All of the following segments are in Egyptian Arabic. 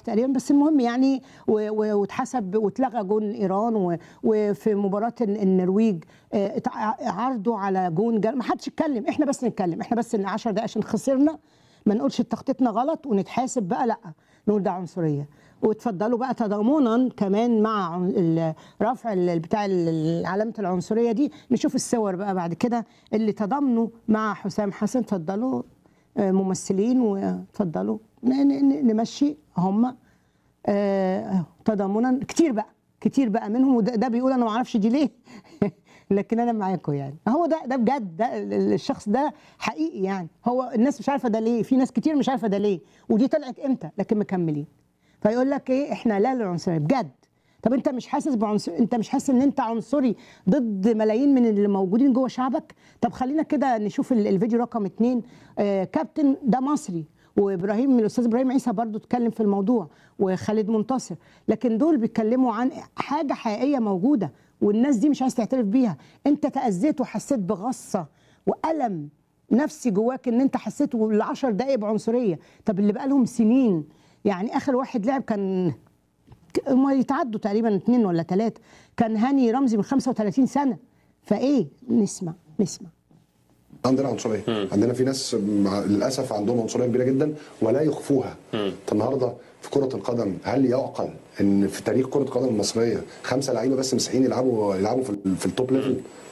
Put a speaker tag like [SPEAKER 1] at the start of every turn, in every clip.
[SPEAKER 1] تقريبا بس المهم يعني و- و- واتحسب واتلغى جون ايران و- وفي مباراه الن- النرويج آه، اتع- عرضوا على جون جال ما حدش اتكلم احنا بس نتكلم احنا بس 10 دقائق عشان خسرنا ما نقولش تخطيطنا غلط ونتحاسب بقى لا نقول ده عنصريه وتفضلوا بقى تضامنا كمان مع عن- ال- رفع ال- بتاع ال- علامه العنصريه دي نشوف الصور بقى بعد كده اللي تضامنوا مع حسام حسن اتفضلوا آه، ممثلين واتفضلوا ن- ن- نمشي هم آه، تضامنا كتير بقى كتير بقى منهم وده ده بيقول انا ما اعرفش دي ليه لكن انا معاكم يعني هو ده ده بجد ده ال- الشخص ده حقيقي يعني هو الناس مش عارفه ده ليه في ناس كتير مش عارفه ده ليه ودي طلعت امتى لكن مكملين فيقول لك ايه احنا لا للعنصريه بجد طب انت مش حاسس بعنصر انت مش حاسس ان انت عنصري ضد ملايين من اللي موجودين جوه شعبك طب خلينا كده نشوف ال- الفيديو رقم اتنين آه كابتن ده مصري وابراهيم الاستاذ ابراهيم عيسى برضو اتكلم في الموضوع وخالد منتصر لكن دول بيتكلموا عن حاجه حقيقيه موجوده والناس دي مش عايز تعترف بيها انت تاذيت وحسيت بغصه والم نفسي جواك ان انت حسيت العشر دقايق بعنصريه طب اللي بقالهم سنين يعني اخر واحد لعب كان هم يتعدوا تقريبا اثنين ولا ثلاثه كان هاني رمزي من 35 سنه فايه نسمع نسمع
[SPEAKER 2] عندنا عنصريه عندنا في ناس مع للاسف عندهم عنصريه كبيره جدا ولا يخفوها طب النهارده في كره القدم هل يعقل ان في تاريخ كره القدم المصريه خمسه لعيبه بس مسيحيين يلعبوا يلعبوا في, ال- في التوب ليفل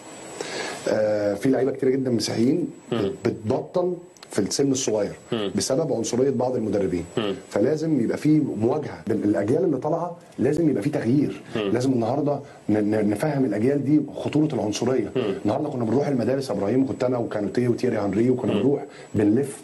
[SPEAKER 2] آه في لعيبه كتير جدا مسيحيين بتبطل في السن الصغير بسبب عنصريه بعض المدربين فلازم يبقى في مواجهه بين الاجيال اللي طالعه لازم يبقى في تغيير لازم النهارده ن- ن- نفهم الاجيال دي خطوره العنصريه النهارده كنا بنروح المدارس يا ابراهيم كنت انا وكانوتيه وتيري هنري وكنا بنروح بنلف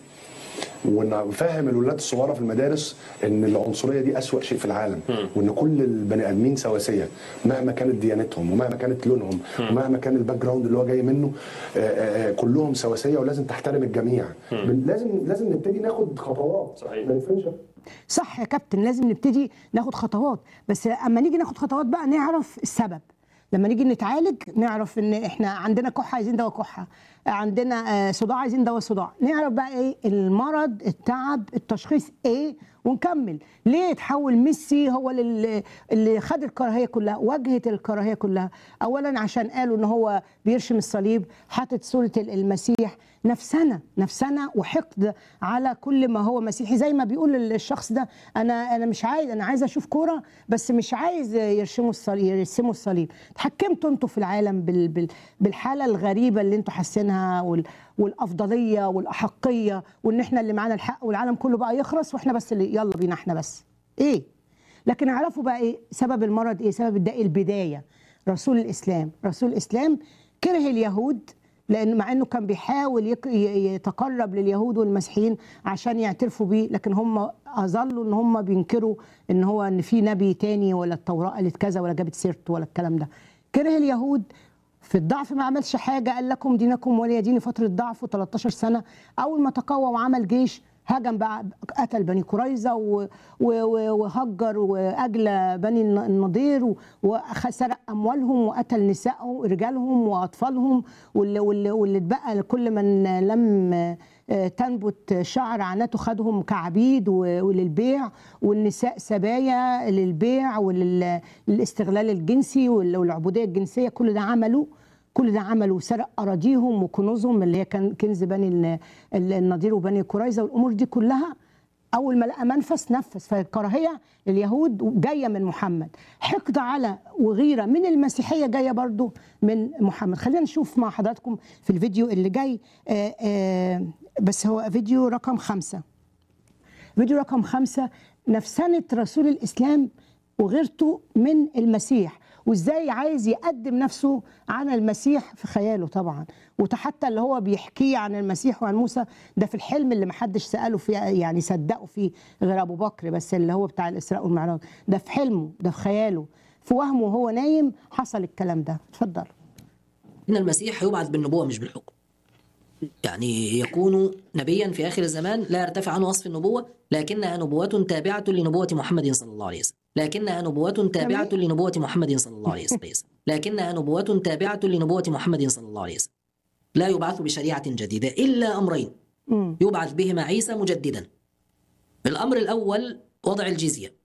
[SPEAKER 2] ونفهم الولاد الصغيره في المدارس ان العنصريه دي اسوأ شيء في العالم وان كل البني ادمين سواسيه مهما كانت ديانتهم ومهما كانت لونهم ومهما كان الباك جراوند اللي هو جاي منه آه، آه، آه، كلهم سواسيه ولازم تحترم الجميع بن- لازم لازم نبتدي ناخد خطوات
[SPEAKER 3] صحيح.
[SPEAKER 2] ما نفرنش
[SPEAKER 1] صح يا كابتن لازم نبتدي ناخد خطوات بس اما نيجي ناخد خطوات بقى نعرف السبب لما نيجي نتعالج نعرف ان احنا عندنا كحه عايزين دواء كحه عندنا آه، صداع عايزين دواء صداع نعرف بقى ايه المرض التعب التشخيص ايه ونكمل ليه اتحول ميسي هو لل- اللي خد الكراهيه كلها واجهه الكراهيه كلها اولا عشان قالوا ان هو بيرشم الصليب حاطط صوره المسيح نفسنا نفسنا وحقد على كل ما هو مسيحي زي ما بيقول الشخص ده انا انا مش عايز انا عايز اشوف كوره بس مش عايز يرشموا الصليب يرسموا الصليب اتحكمتوا انتوا في العالم بال بال بالحاله الغريبه اللي انتوا حاسينها وال والافضليه والاحقيه وان احنا اللي معانا الحق والعالم كله بقى يخرس واحنا بس اللي يلا بينا احنا بس ايه لكن اعرفوا بقى ايه سبب المرض ايه سبب الداء البدايه رسول الاسلام رسول الاسلام كره اليهود لان مع انه كان بيحاول يك- ي- يتقرب لليهود والمسيحيين عشان يعترفوا بيه لكن هم اظلوا ان هم بينكروا ان هو ان في نبي تاني ولا التوراه قالت كذا ولا جابت سيرته ولا الكلام ده كره اليهود في الضعف ما عملش حاجه قال لكم دينكم ولي ديني فتره ضعف و13 سنه اول ما تقوى وعمل جيش هجم بقى قتل بني قريظه و- و- و- وهجر واجلى بني الن- النضير و- وسرق اموالهم وقتل نسائهم رجالهم واطفالهم واللي, واللي, واللي اتبقى لكل من لم آه، تنبت شعر عناته خدهم كعبيد و- وللبيع والنساء سبايا للبيع وللاستغلال الجنسي وال- والعبوديه الجنسيه كل ده عملوا كل ده عملوا سرق اراضيهم وكنوزهم اللي هي كان كنز بني ال- ال- النضير وبني قريظه والامور دي كلها اول ما لقى منفس نفذ فالكراهيه لليهود جايه من محمد حقد على وغيره من المسيحيه جايه برضو من محمد خلينا نشوف مع حضراتكم في الفيديو اللي جاي آآ آآ بس هو فيديو رقم خمسة فيديو رقم خمسة نفسنة رسول الإسلام وغيرته من المسيح وازاي عايز يقدم نفسه عن المسيح في خياله طبعا وحتى اللي هو بيحكيه عن المسيح وعن موسى ده في الحلم اللي محدش سأله فيه يعني صدقه فيه غير أبو بكر بس اللي هو بتاع الإسراء والمعراج ده في حلمه ده في خياله في وهمه وهو نايم حصل الكلام ده اتفضل
[SPEAKER 4] إن المسيح يبعث بالنبوة مش بالحكم يعني يكون نبيا في آخر الزمان لا يرتفع عنه وصف النبوة لكنها نبوة تابعة لنبوة محمد صلى الله عليه وسلم لكنها نبوة تابعة
[SPEAKER 1] تمام.
[SPEAKER 4] لنبوة محمد صلى الله عليه وسلم لكنها نبوة تابعة لنبوة محمد صلى الله عليه وسلم لا يبعث بشريعة جديدة إلا أمرين
[SPEAKER 1] مم.
[SPEAKER 4] يبعث بهما عيسى مجددا الأمر الأول وضع الجزية